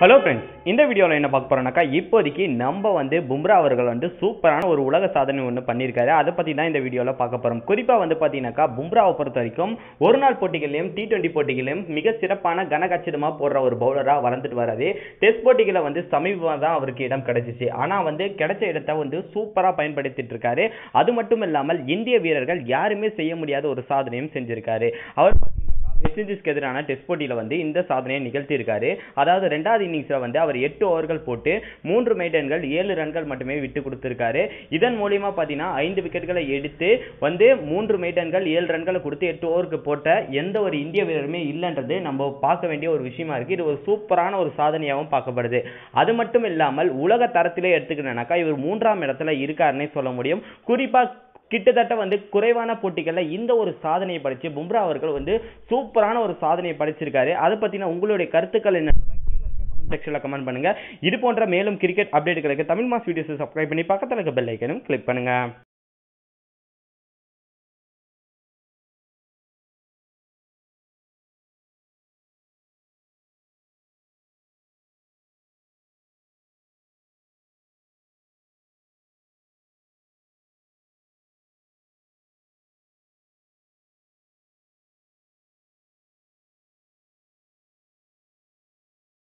hello friends இந்த வீடியோவில் என்ன பார்க்க போறோம்னாக்கா இப்போதைக்கு நம்ம வந்து பும்ரா அவர்கள் வந்து சூப்பரான ஒரு உலக சாதனை ஒன்று பண்ணியிருக்காரு அதை பற்றி தான் இந்த வீடியோவில் பார்க்க போகிறோம் குறிப்பாக வந்து பார்த்தீங்கன்னாக்கா பும்ராவை பொறுத்த வரைக்கும் ஒரு நாள் போட்டிகளையும் டி டுவெண்ட்டி போட்டிகளையும் மிக சிறப்பான கனகச்சிதமாக போடுற ஒரு பவுலராக வளர்ந்துட்டு வராது டெஸ்ட் போட்டிகளை வந்து சமீபமாக தான் அவருக்கு இடம் கிடைச்சிச்சு ஆனால் வந்து கிடைச்ச இடத்த வந்து சூப்பராக பயன்படுத்திட்டு இருக்காரு அது மட்டும் இல்லாமல் இந்திய வீரர்கள் யாருமே செய்ய முடியாத ஒரு சாதனையும் செஞ்சிருக்காரு அவர் பார்த்தீங்கன்னாக்கா வெஸ்ட் இண்டீஸ்க்கு எதிரான டெஸ்ட் போட்டியில் வந்து இந்த சாதனையை நிகழ்த்தியிருக்காரு அதாவது ரெண்டாவது இன்னிங்ஸில் வந்து அவர் எட்டு ஓவர்கள் போட்டு மூன்று மெய்டன்கள் ஏழு ரன்கள் மட்டுமே விட்டு கொடுத்திருக்காரு இதன் மூலியமா பார்த்தீங்கன்னா ஐந்து விக்கெட்டுகளை எடுத்து வந்து மூன்று மெய்டன்கள் ஏழு ரன்களை கொடுத்து எட்டு ஓவருக்கு போட்ட எந்த ஒரு இந்திய வீரருமே இல்லைன்றது நம்ம பார்க்க வேண்டிய ஒரு விஷயமா இருக்கு இது ஒரு சூப்பரான ஒரு சாதனையாகவும் பார்க்கப்படுது அது மட்டும் இல்லாமல் உலக தரத்திலே எடுத்துக்கிட்டோம்னாக்கா இவர் மூன்றாம் இடத்துல இருக்காருன்னே சொல்ல முடியும் குறிப்பா கிட்டத்தட்ட வந்து குறைவான போட்டிகளில் இந்த ஒரு சாதனையை படிச்சு பும்ரா அவர்கள் வந்து சூப்பரான ஒரு சாதனையை படிச்சிருக்காரு அதை பத்தின உங்களுடைய கருத்துக்கள் என்ன செக்ஷனில் கமெண்ட் பண்ணுங்க இது போன்ற மேலும் கிரிக்கெட் அப்டேட்டுகளுக்கு தமிழ் மாஸ் வீடியோஸ் சப்ஸ்கிரைப் பண்ணி பக்கத்தில் இருக்க பெல் ஐக்கனும் கிளிக் பண்ணுங்க